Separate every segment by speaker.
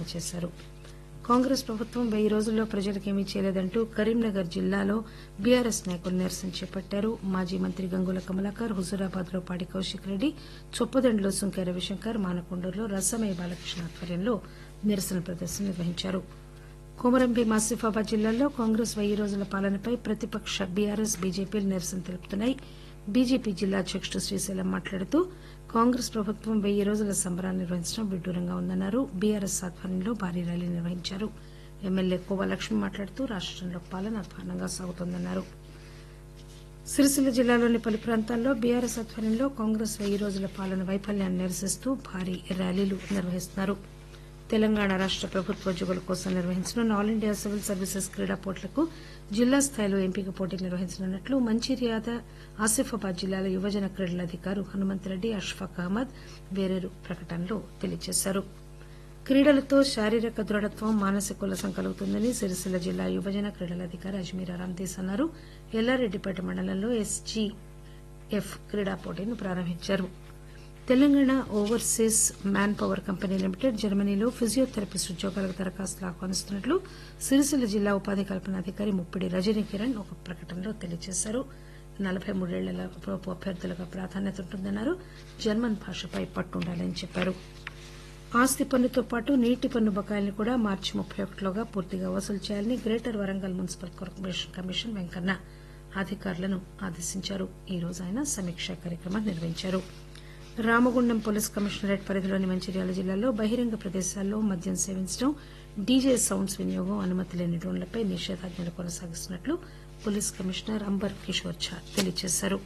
Speaker 1: చేశారు కాంగ్రెస్ ప్రభుత్వం వెయ్యి రోజుల్లో ప్రజలకేమీ చేయలేదంటూ కరీంనగర్ జిల్లాలో బీఆర్ఎస్ నాయకులు నిరసన చేపట్టారు మాజీ మంత్రి గంగుల కమలాకర్ హుజూరాబాద్ లో పాడి కౌశిక్ రెడ్డి చొప్పదండిలో సుంకె రవిశంకర్ మానకొండూరులో రసమయ్య బాలకృష్ణ ఆధ్వర్యంలో నిరసన ప్రదర్శన నిర్వహించారు కొమరంభీం ఆసిఫాబాద్ జిల్లాల్లో కాంగ్రెస్ వెయ్యి రోజుల పాలనపై ప్రతిపక్ష బీఆర్ఎస్ బీజేపీలు నిరసన తెలుపుతున్నాయి బీజేపీ జిల్లా అధ్యకుడు శ్రీశైలం మాట్లాడుతూ కాంగ్రెస్ ప్రభుత్వం వెయ్యి రోజుల సంబరాలు నిర్వహించడం విడ్డూరంగా ఉందన్నారు బీఆర్ఎస్ ఆధ్వర్యంలో భారీ ర్యాలీ నిర్వహించారు ఎమ్మెల్యే కోవలక్ష్మి మాట్లాడుతూ రాష్టంలో పాలన అధ్వానంగా సాగుతోందన్నారు సిరిసిల్ల జిల్లాలోని పలు ప్రాంతాల్లో బీఆర్ఎస్ ఆధ్వర్యంలో కాంగ్రెస్ వెయ్యి రోజుల పాలన వైఫల్యాన్ని నిరసిస్తూ భారీ ర్యాలీలు నిర్వహిస్తున్నారు తెలంగాణ రాష్ట ప్రభుత్వోద్యోగుల కోసం నిర్వహించనున్న ఆల్ ఇండియా సివిల్ సర్వీసెస్ క్రీడా పోటీలకు జిల్లా స్థాయిలో ఎంపిక పోటీ నిర్వహించనున్నట్లు మంచిర్యాల ఆసిఫాబాద్ జిల్లాల యువజన క్రీడల అధికారు హనుమంతరెడ్డి అష్ఫాక్ అహ్మద్ వేరేరు ప్రకటనలో తెలియజేశారు క్రీడలతో శారీరక దృఢత్వం మానసిక ఉల్లాసం కలుగుతుందని సిరిసిల్ల జిల్లా యువజన క్రీడల అధికారి అజ్మీర్ అరాంతీస్ అన్నారు ఎల్లారెడ్డిపేట మండలంలో ఎస్జీఎఫ్ క్రీడా పోటీని ప్రారంభించారు Telangana overseas manpower company limited జర్మనీలో ఫిజియోథెరపిస్ట్ ఉద్యోగాలకు దరఖాస్తులు ఆహ్వానిస్తున్నట్లు సిరిసిల్ల జిల్లా ఉపాధి కల్పన అధికారి ముప్పిడి రజనీ కిరణ్ ఒక ప్రకటనలో తెలియజేశారు నలబై మూడేళ్ల లోపు అభ్యర్థులకు ప్రాధాన్యత ఉంటుందన్నారు జర్మన్ భాషపై పట్టుండాలని చెప్పారు ఆస్తి పన్నుతో పాటు నీటి పన్ను బకాయిలను కూడా మార్చి ముప్పై ఒకటిలోగా పూర్తిగా వసూలు చేయాలని greater Warangal municipal corporation commission Venkanna అధికారులను ఆదేశించారు ఈ రోజు ఆయన సమీక్షా కార్యక్రమాన్ని నిర్వహించారు రామగుండం పోలీస్ కమిషనరేట్ పరిధిలోని మంచిర్యాల జిల్లాలో బహిరంగ ప్రదేశాల్లో మద్యం సేవించడం డీజే సౌండ్స్ వినియోగం అనుమతి లేని డ్రోన్లపై నిషేధాజ్ఞలు కొనసాగిస్తున్నట్లు పోలీస్ కమిషనర్ అంబర్ కిషోర్ ఝా తెలియజేశారు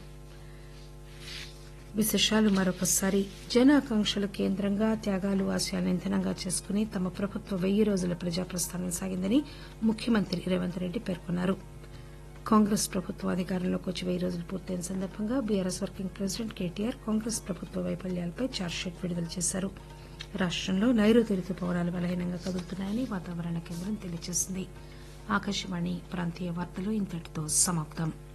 Speaker 1: విశేషాలు మరొకసారి జన ఆకాంక్షల కేంద్రంగా త్యాగాలు ఆశయాలను ఇంధనంగా చేసుకుని తమ ప్రభుత్వ వెయ్యి రోజుల ప్రజాప్రస్థానం సాగిందని ముఖ్యమంత్రి రేవంత్ రెడ్డి పేర్కొన్నారు కాంగ్రెస్ ప్రభుత్వం అధికారంలోకి వచ్చి వెయ్యి రోజులు పూర్తయిన సందర్భంగా BRS working president KTR Congress ప్రభుత్వ వైఫల్యాలపై ఛార్జ్షీట్ విడుదల చేశారు రాష్టంలో నైరుతి రుతుపవనాలు బలహీనంగా కదులుతున్నాయని వాతావరణ కేంద్రం తెలియజేసింది ఆకాశవాణి ప్రాంతీయ వార్తలు ఇంతటితో సమాప్తం